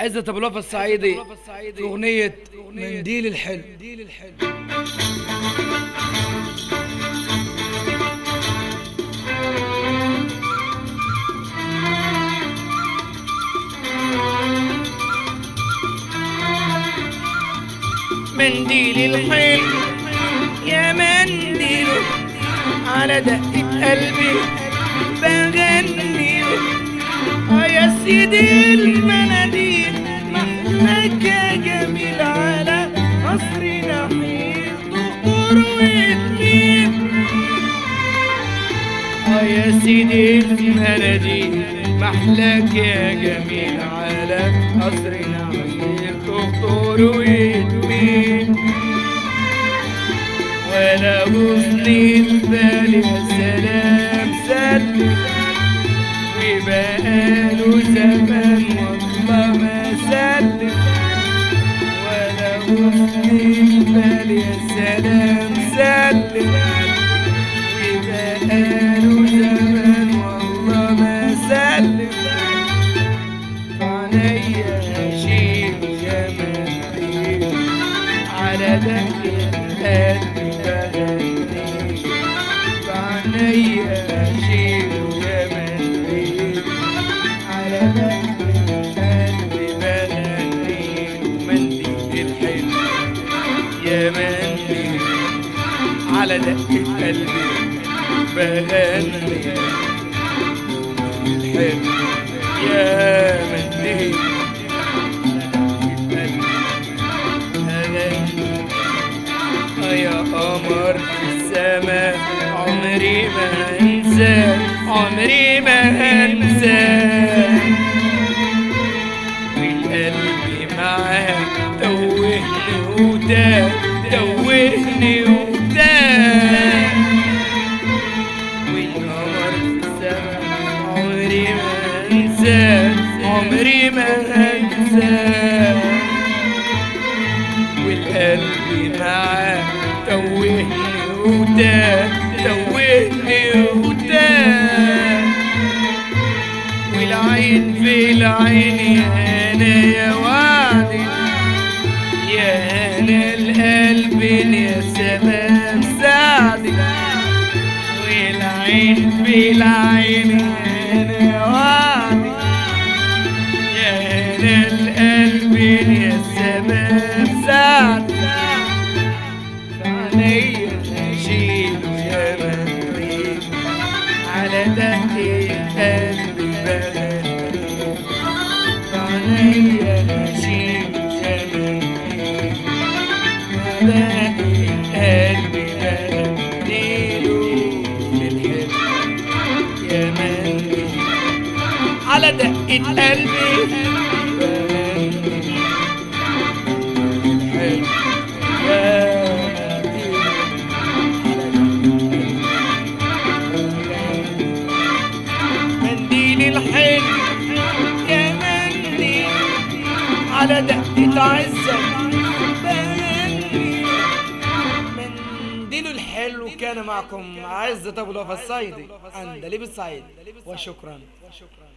عزة ابو الوفا الصعيدي في اغنية منديل الحلم منديل الحلم يا منديل على دقة قلبي بغني اه يا سيدي المناديل محلك يا جميل على قصر نحيل دكتور واتنين اه يا سيدي المناديل محلك يا جميل على قصر نحيل دكتور واتنين ولا وصلي بالي السلام سلم وبقاله زمان والله ما سلم ولا وصلي بالي السلام سلم وبقاله زمان والله ما سلم عليا شيل يا منديل على دقة قلبي بغني بعينيا شيل يا منديل على دقة قلبي بغني منديل الحلم يا منديل على دقة قلبي بغني الحلم يا منديل يا قمر في السماء عمري ما انسى عمري ما انسى والقلب معاك توهني وتاه توهني وتاه والقمر في السماء عمري ما انسى عمري ما انسى والقلب معاه توهني وتاه توهني وتاه والعين في العين يا انا يا وعدي يا انا القلب يا سلام سعدي والعين في العين يا انا يا وعدي يا انا القلب يا سلام سعدي عليا اشيله يا منديل على دقي قلبي بغني عليا اشيله يا منديل على دقي قلبي بغنيله للحلم يا منديل على دقة قلبي بغني الحلم يا منديل الحلم يا منديل على دقة عزة بغني منديل الحلو كان معكم عزة ابو الوفا الصعيدي عندليب الصعيد وشكرا